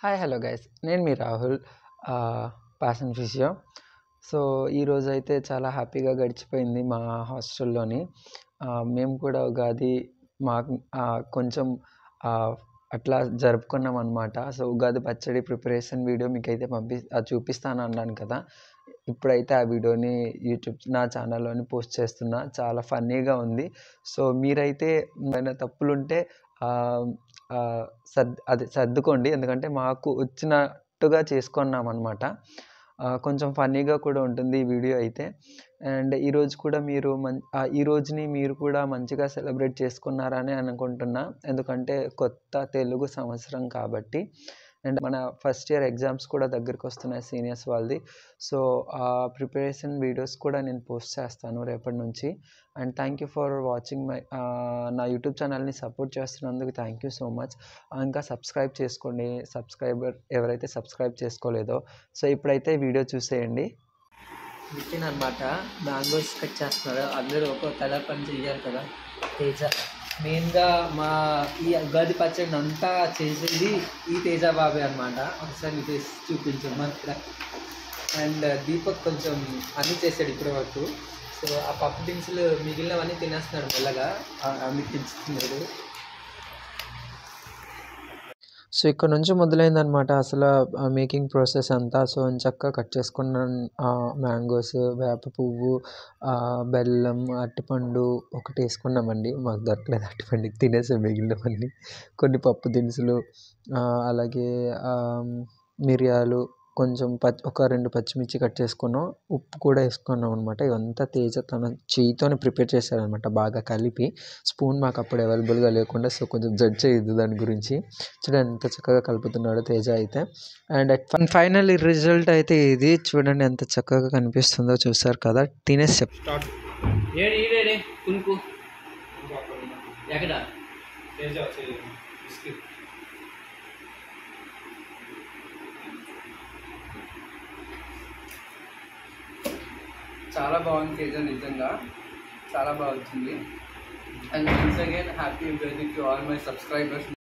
hi hello guys నేను మీ Rahul passion physio so ఈరోజు అయితే చాలా హ్యాపీగా గడిచిపోయింది మా హాస్టల్లోని మేము కూడా ఉగాది మాకు కొంచెం అట్లా జరుపుకున్నాం అనమాట సో ఉగాది పచ్చడి ప్రిపరేషన్ వీడియో మీకైతే పంపి చూపిస్తాను అన్నాను కదా ఇప్పుడైతే ఆ వీడియోని యూట్యూబ్ నా ఛానల్లోని పోస్ట్ చేస్తున్నా చాలా ఫన్నీగా ఉంది సో మీరైతే ఏమైనా తప్పులుంటే సర్ద్ అదే సర్దుకోండి ఎందుకంటే మాకు వచ్చినట్టుగా చేసుకున్నాం అనమాట కొంచెం ఫన్నీగా కూడా ఉంటుంది ఈ వీడియో అయితే అండ్ ఈరోజు కూడా మీరు మం ఈ రోజుని మీరు కూడా మంచిగా సెలబ్రేట్ చేసుకున్నారని అనుకుంటున్నా ఎందుకంటే కొత్త తెలుగు సంవత్సరం కాబట్టి అండ్ మన ఫస్ట్ ఇయర్ ఎగ్జామ్స్ కూడా దగ్గరికి వస్తున్నాయి సీనియర్స్ వాళ్ళది సో ఆ ప్రిపరేషన్ వీడియోస్ కూడా నేను పోస్ట్ చేస్తాను రేపటి నుంచి and thank you for watching my నా యూట్యూబ్ ఛానల్ని సపోర్ట్ చేస్తున్నందుకు థ్యాంక్ యూ సో మచ్ ఇంకా సబ్స్క్రైబ్ చేసుకోండి సబ్స్క్రైబర్ ఎవరైతే సబ్స్క్రైబ్ చేసుకోలేదో సో ఇప్పుడైతే వీడియో చూసేయండి నితిన్ అనమాట మ్యాంగోస్ కట్ చేస్తున్నారు అందరూ ఒక తల పని చెయ్యాలి కదా తేజ మెయిన్గా మా ఈ ఉగాది పచ్చడిని అంతా చేసేది ఈ తేజ బాబే అనమాట ఒకసారి చేసి చూపించాం మన అండ్ దీపక్ కొంచెం అన్నీ చేశాడు ఇప్పటి వరకు సో ఆ పప్పు దినుసులు మిగిలినవన్నీ తినేస్తున్నాడు మెల్లగా అన్ని తించుతున్నాడు సో ఇక్కడ నుంచి మొదలైందనమాట అసలు మేకింగ్ ప్రాసెస్ అంతా సో చక్కగా కట్ చేసుకున్న మ్యాంగోస్ వేప పువ్వు బెల్లం అరటిపండు ఒకటి వేసుకున్నామండి మాకు దొరకలేదు అరటిపండు తినేసాం మిగిలినవన్నీ కొన్ని పప్పు దినుసులు అలాగే మిరియాలు కొంచెం పచ్చి ఒక రెండు పచ్చిమిర్చి కట్ చేసుకున్నాం ఉప్పు కూడా వేసుకున్నాం అనమాట ఇదంతా తేజ తన చేయితోనే ప్రిపేర్ చేశారనమాట బాగా కలిపి స్పూన్ మాకు అప్పుడు అవైలబుల్గా లేకుండా సో కొంచెం జడ్జ్ చేయొద్దు దాని గురించి చూడండి ఎంత చక్కగా కలుపుతున్నాడు తేజ అయితే అండ్ అట్ ఫైనల్ రిజల్ట్ అయితే ఇది చూడండి ఎంత చక్కగా కనిపిస్తుందో చూసారు కదా తినేసి చెప్ ఏడు ఈడే కునుకు ఎక్కడ చాలా బాగుంది తేజ నిజంగా చాలా బాగా వచ్చింది and once again happy birthday to all my subscribers